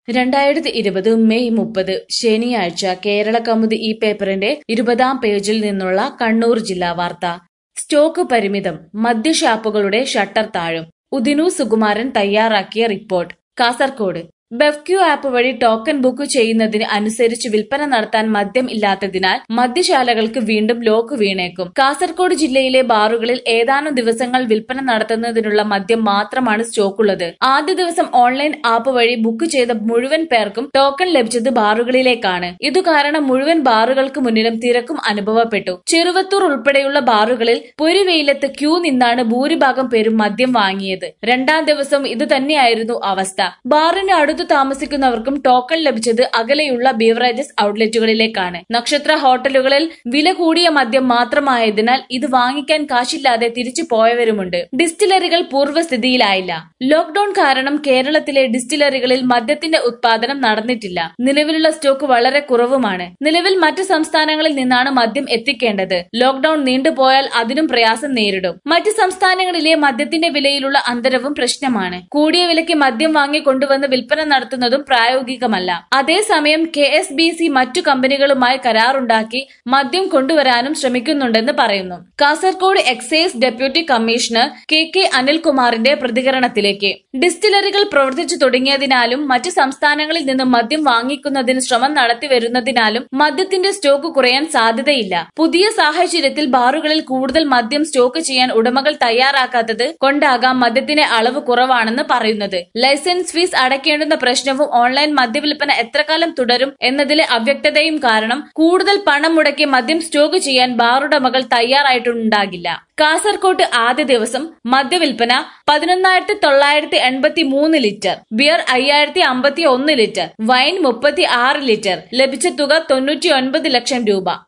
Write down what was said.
രണ്ടായിരത്തി ഇരുപത് മെയ് മുപ്പത് ശനിയാഴ്ച കേരള കൗമുദി ഈ പേപ്പറിന്റെ ഇരുപതാം പേജിൽ നിന്നുള്ള കണ്ണൂർ ജില്ലാ വാർത്ത സ്റ്റോക്ക് പരിമിതം മദ്യഷാപ്പുകളുടെ ഷട്ടർ താഴും ഉദിനു സുകുമാരൻ തയ്യാറാക്കിയ റിപ്പോർട്ട് കാസർകോട് ബെഫ്ക്യു ആപ്പ് വഴി ടോക്കൺ ബുക്ക് ചെയ്യുന്നതിന് അനുസരിച്ച് വിൽപ്പന നടത്താൻ മദ്യം ഇല്ലാത്തതിനാൽ മദ്യശാലകൾക്ക് വീണ്ടും ലോക്ക് വീണേക്കും കാസർകോട് ജില്ലയിലെ ബാറുകളിൽ ഏതാനും ദിവസങ്ങൾ വിൽപ്പന നടത്തുന്നതിനുള്ള മദ്യം മാത്രമാണ് സ്റ്റോക്കുള്ളത് ആദ്യ ദിവസം ഓൺലൈൻ ആപ്പ് വഴി ബുക്ക് ചെയ്ത മുഴുവൻ പേർക്കും ടോക്കൺ ലഭിച്ചത് ബാറുകളിലേക്കാണ് ഇതു കാരണം മുഴുവൻ ബാറുകൾക്ക് മുന്നിലും തിരക്കും അനുഭവപ്പെട്ടു ചെറുവത്തൂർ ഉൾപ്പെടെയുള്ള ബാറുകളിൽ പൊരുവെയിലത്ത് ക്യൂ നിന്നാണ് ഭൂരിഭാഗം പേരും മദ്യം വാങ്ങിയത് രണ്ടാം ദിവസം ഇത് തന്നെയായിരുന്നു അവസ്ഥ ബാറിന് അടുത്ത് താമസിക്കുന്നവർക്കും ടോക്കൺ ലഭിച്ചത് അകലെയുള്ള ബീവറേജസ് ഔട്ട്ലെറ്റുകളിലേക്കാണ് നക്ഷത്ര ഹോട്ടലുകളിൽ വില കൂടിയ മദ്യം മാത്രമായതിനാൽ ഇത് വാങ്ങിക്കാൻ കാശില്ലാതെ തിരിച്ചു പോയവരുമുണ്ട് ഡിസ്റ്റിലറികൾ പൂർവ്വസ്ഥിതിയിലായില്ല ലോക്ഡൌൺ കാരണം കേരളത്തിലെ ഡിസ്റ്റിലറികളിൽ മദ്യത്തിന്റെ ഉത്പാദനം നടന്നിട്ടില്ല നിലവിലുള്ള സ്റ്റോക്ക് വളരെ കുറവുമാണ് നിലവിൽ മറ്റ് സംസ്ഥാനങ്ങളിൽ നിന്നാണ് മദ്യം എത്തിക്കേണ്ടത് ലോക്ഡൌൺ നീണ്ടുപോയാൽ അതിനും പ്രയാസം നേരിടും മറ്റ് സംസ്ഥാനങ്ങളിലെ മദ്യത്തിന്റെ വിലയിലുള്ള അന്തരവും പ്രശ്നമാണ് കൂടിയ വിലയ്ക്ക് മദ്യം വാങ്ങി കൊണ്ടുവന്ന് വിൽപ്പന നടത്തുന്നതും പ്രായോഗികമല്ല അതേസമയം കെ എസ് ബി സി മറ്റു കമ്പനികളുമായി കരാറുണ്ടാക്കി മദ്യം കൊണ്ടുവരാനും ശ്രമിക്കുന്നുണ്ടെന്ന് പറയുന്നു Kasaragod excise deputy commissioner K K അനിൽകുമാറിന്റെ പ്രതികരണത്തിലേക്ക് ഡിസ്റ്റിലറികൾ പ്രവർത്തിച്ചു തുടങ്ങിയതിനാലും മറ്റ് സംസ്ഥാനങ്ങളിൽ നിന്ന് മദ്യം വാങ്ങിക്കുന്നതിന് ശ്രമം നടത്തി വരുന്നതിനാലും മദ്യത്തിന്റെ സ്റ്റോക്ക് കുറയാൻ സാധ്യതയില്ല പുതിയ സാഹചര്യത്തിൽ ബാറുകളിൽ കൂടുതൽ മദ്യം സ്റ്റോക്ക് ചെയ്യാൻ ഉടമകൾ തയ്യാറാക്കാത്തത് കൊണ്ടാകാം മദ്യത്തിന്റെ അളവ് കുറവാണെന്ന് പറയുന്നത് ലൈസൻസ് ഫീസ് അടയ്ക്കേണ്ടുന്ന പ്രശ്നവും ഓൺലൈൻ മദ്യവിൽപ്പന എത്രകാലം തുടരും എന്നതിലെ അവ്യക്തതയും കാരണം കൂടുതൽ പണം മുടക്കി മദ്യം സ്റ്റോക്ക് ചെയ്യാൻ ബാറുടമകൾ തയ്യാറായിട്ടുണ്ടാകില്ല കാസർകോട്ട് ആദ്യ ദിവസം മദ്യവിൽപ്പന പതിനൊന്നായിരത്തി തൊള്ളായിരത്തി എൺപത്തി മൂന്ന് ലിറ്റർ ബിയർ അയ്യായിരത്തി അമ്പത്തി ഒന്ന് ലിറ്റർ വൈൻ മുപ്പത്തി ആറ് ലിറ്റർ ലഭിച്ച തുക തൊണ്ണൂറ്റി ഒൻപത് ലക്ഷം രൂപ